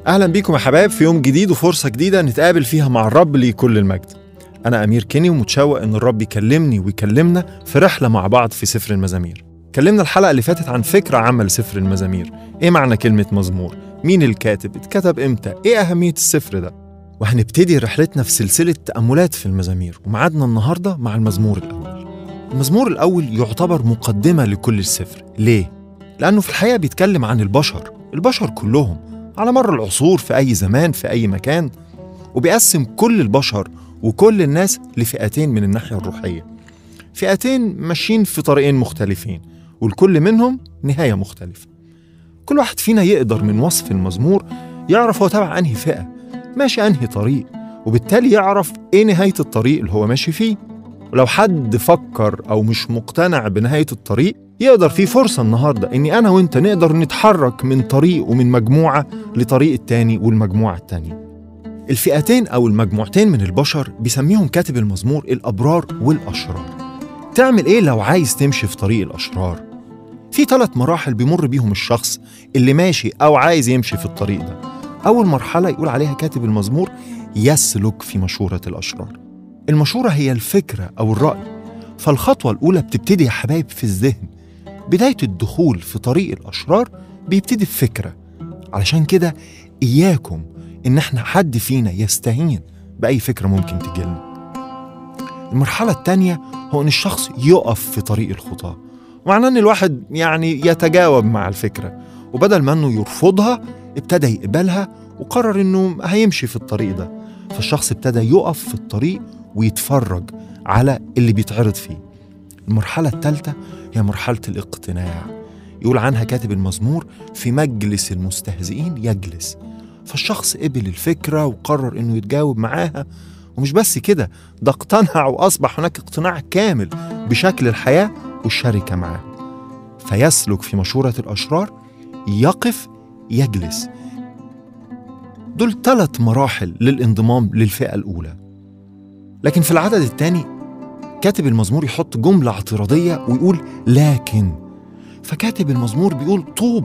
أهلا بيكم يا حبايب في يوم جديد وفرصة جديدة نتقابل فيها مع الرب ليه كل المجد أنا أمير كيني ومتشوق إن الرب يكلمني ويكلمنا في رحلة مع بعض في سفر المزامير كلمنا الحلقة اللي فاتت عن فكرة عامة لسفر المزامير إيه معنى كلمة مزمور؟ مين الكاتب؟ اتكتب إمتى؟ إيه أهمية السفر ده؟ وهنبتدي رحلتنا في سلسلة تأملات في المزامير ومعادنا النهاردة مع المزمور الأول المزمور الأول يعتبر مقدمة لكل السفر ليه؟ لأنه في الحقيقة بيتكلم عن البشر البشر كلهم على مر العصور في أي زمان في أي مكان وبيقسم كل البشر وكل الناس لفئتين من الناحية الروحية فئتين ماشيين في طريقين مختلفين والكل منهم نهاية مختلفة كل واحد فينا يقدر من وصف المزمور يعرف هو تبع أنهي فئة ماشي أنهي طريق وبالتالي يعرف إيه نهاية الطريق اللي هو ماشي فيه ولو حد فكر أو مش مقتنع بنهاية الطريق يقدر في فرصة النهاردة إني أنا وإنت نقدر نتحرك من طريق ومن مجموعة لطريق التاني والمجموعة التانية الفئتين أو المجموعتين من البشر بيسميهم كاتب المزمور الأبرار والأشرار تعمل إيه لو عايز تمشي في طريق الأشرار؟ في ثلاث مراحل بيمر بيهم الشخص اللي ماشي أو عايز يمشي في الطريق ده أول مرحلة يقول عليها كاتب المزمور يسلك في مشورة الأشرار المشورة هي الفكرة أو الرأي فالخطوة الأولى بتبتدي يا حبايب في الذهن بداية الدخول في طريق الأشرار بيبتدي بفكرة علشان كده إياكم إن إحنا حد فينا يستهين بأي فكرة ممكن تجيلنا المرحلة التانية هو إن الشخص يقف في طريق الخطاة معناه إن الواحد يعني يتجاوب مع الفكرة وبدل ما إنه يرفضها ابتدى يقبلها وقرر إنه هيمشي في الطريق ده فالشخص ابتدى يقف في الطريق ويتفرج على اللي بيتعرض فيه المرحلة الثالثة هي مرحلة الاقتناع يقول عنها كاتب المزمور في مجلس المستهزئين يجلس فالشخص قبل الفكرة وقرر انه يتجاوب معاها ومش بس كده ده اقتنع واصبح هناك اقتناع كامل بشكل الحياة والشركة معاه فيسلك في مشورة الأشرار يقف يجلس دول ثلاث مراحل للانضمام للفئة الأولى لكن في العدد الثاني كاتب المزمور يحط جملة اعتراضية ويقول لكن فكاتب المزمور بيقول طوبى